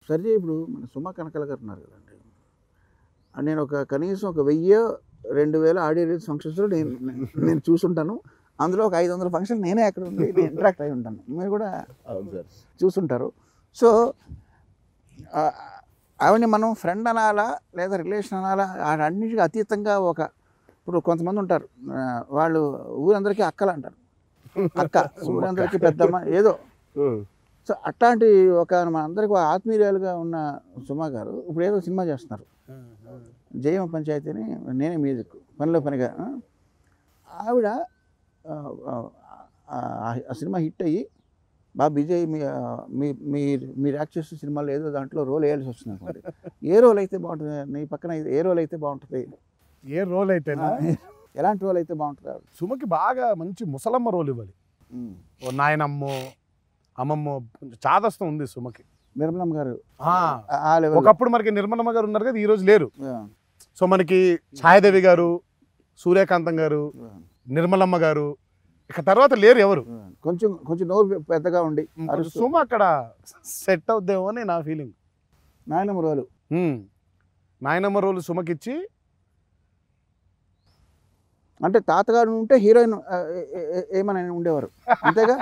సరే ఇప్పుడు మన సుమా కనకల గారు ఉన్నారు కదండి ఆ నేను ఒక కనీసం ఒక వెయ్యి రెండు వేల ఆడియో రిలీజ్ ఫంక్షన్స్లో నేను నేను చూసుంటాను అందులో ఒక ఐదు వందల ఫంక్షన్ నేనే అక్కడ ఉండి ఇంటరాక్ట్ అయి ఉంటాను మీరు కూడా అవును సార్ చూసుంటారు సో ఆ, ఆవిడని మనం ఫ్రెండ్ అనాలా లేదా రిలేషన్ అనాలా అన్నిటికీ అతీతంగా ఒక ఇప్పుడు కొంతమంది ఉంటారు ఆ, వాళ్ళు ఊరందరికీ అక్కలు అంటారు అక్క ఊరందరికీ పెద్దమ్మ ఏదో సో అట్లాంటి ఒక మనందరికీ ఆత్మీయురాలుగా ఉన్న సుమా గారు ఇప్పుడు ఏదో సినిమా చేస్తున్నారు జయమ పంచాయతీని నేనే మ్యూజిక్ పనిలో పనిగా ఆ? ఆవిడ ఆ, ఆ, ఆ, ఆ సినిమా హిట్ అయ్యి బాగా బిజీ అయ్యి మీ ఆ, మీ మీరు మీరు యాక్ట్ చేసిన సినిమాలో ఏదో దాంట్లో రోల్ వేయాల్సి వస్తుంది అనుకోండి ఏ రోల్ అయితే బాగుంటుంది నీ పక్కన ఏ రోల్ అయితే బాగుంటుంది ఏ రోల్ అయితేనా ఎలాంటి రోల్ అయితే బాగుంటుంది ఆవిడ సుమకి బాగా మంచి ముసలమ్మ రోల్ ఇవ్వాలి ఉమ్. ఓ నాయనమ్మో అమ్మమ్మో కొంచెం చాదస్తం ఉంది సుమకి నిర్మలమ్మ గారు ఆ, ఆ- ఆ లెవెల్ ఒకప్పుడు మనకి నిర్మలమ్మ గారు ఉన్నారు కదా ఈ రోజు లేరు సో మనకి ఛాయదేవి గారు సూర్యకాంతం గారు నిర్మలమ్మ గారు ఇక తర్వాత లేరు ఎవరు కొంచెం కొంచెం నోరు పెద్దగా ఉండి కొంచెం అరుస్తూ సుమ అక్కడ సెట్ అవుద్దేమో అని నా ఫీలింగ్ నాయనమ్మ రోలు నాయనమ్మ రోల్ సుమకిచ్చి అంటే తాతగారు ఉంటే హీరోయిన్ ఆ, ఏ- ఏ- ఏ- ఏమని ఉండేవారు అంతేగా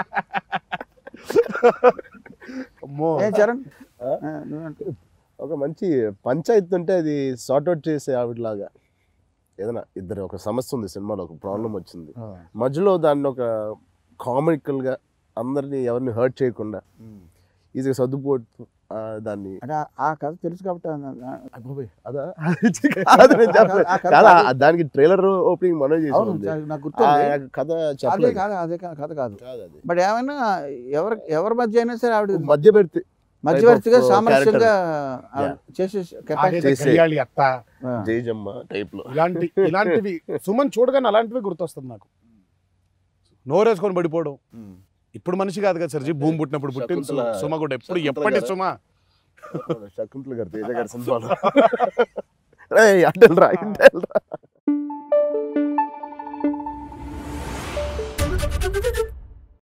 అమ్మో ఏ చరణ్ ఆ? ఆ, నువ్వేంటి? ఒక మంచి పంచాయతీ ఉంటే అది సార్ట్అవుట్ చేసే ఆవిడలాగా ఏదైనా ఇద్దరు ఒక సమస్య ఉంది సినిమాలో ఒక ప్రాబ్లం వచ్చింది మధ్యలో దాన్ని ఒక కామికల్గా అందరినీ ఎవరిని హర్ట్ చేయకుండా ఈజీగా సర్దుపోటు ఆ, దాన్ని అంటే ఆ- ఆ కథ తెలుసు కాబట్టి ఆ- ఆ- అబ్బోయ్, అదా కాదు నేను చెప్పలేదు. ఆ కథ కాదు, కాదు. ఆ దానికి ట్రైలర్ ఓపెనింగ్ మనం అవును చేసి చా- నాకు గుర్తుంది కథ అదే చెప్పలేదు కాదు అదే కా- కథ కాదు కాదు అది బట్ ఏమైనా ఎవరి ఎవరి మధ్య అయినా సరే ఆవిడ మధ్య పెడితే మధ్యవర్తిగా type of సామరస్యంగా ఆవిడ Yeah. చేసే ఆడేదో కెపాసిటీ చేసే- గడియాళి అత్త జైజమ్మ టైప్ లో ఇలాంటి ఇలాంటివి సుమన్ చూడగానే అలాంటివి గుర్తొస్తుంది నాకు నోరేసుకొని పడిపోవడం ఇప్పుడు మనిషి కాదు కదా సర్జీ భూమి పుట్టినప్పుడు పుట్టింది సుమ. శకుంతల- సుమ కూడా ఎప్పుడు శకుంతల ఎప్పటి గారు. సుమ శకుంతల గారు తేజ గారి సినిమాలో రేయ్, అడ్డెల్రా, ఇడ్డెల్రా.